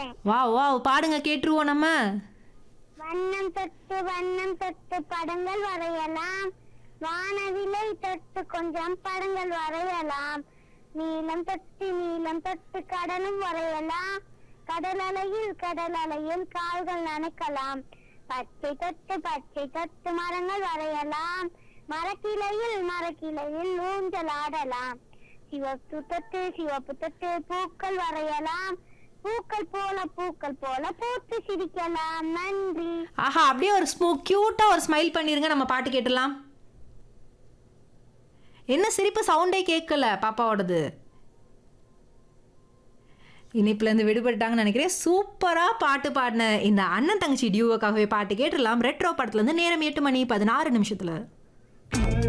பாடுறேன் வா வா பாடுங்க கேட்டுருவோம் நம்ம வண்ணம் தொட்டு வண்ணம் தொட்டு படங்கள் வரையலாம் வானவிலை தொட்டு கொஞ்சம் படங்கள் வரையலாம் நீலம் தொட்டு நீலம் தொட்டு கடலும் வரையலாம் கடல் அலையில் கடல் அலையில் கால்கள் நனைக்கலாம் பச்சை தொட்டு பச்சை தொட்டு மரங்கள் வரையலாம் மரக்கிளையில் மரக்கிளையில் ஊஞ்சல் ஆடலாம் சிவப்பு தொட்டு சிவப்பு தொட்டு பூக்கள் வரையலாம் பூக்கள் போல பூக்கள் போல பூத்து சிரிக்கலாம் நன்றி ஆஹா அப்படியே ஒரு ஸ்மூ க்யூட்டாக ஒரு ஸ்மைல் பண்ணிருங்க நம்ம பாட்டு கேட்டுடலாம் என்ன சிரிப்பு சவுண்டே கேட்கல பாப்பாவோடது இணைப்புலேருந்து விடுபட்டாங்கன்னு நினைக்கிறேன் சூப்பராக பாட்டு பாடின இந்த அண்ணன் தங்கச்சி டியூவுக்காகவே பாட்டு கேட்டுடலாம் ரெட்ரோ படத்துலேருந்து நேரம் எட்டு மணி பதினாறு நிமிஷத்தில்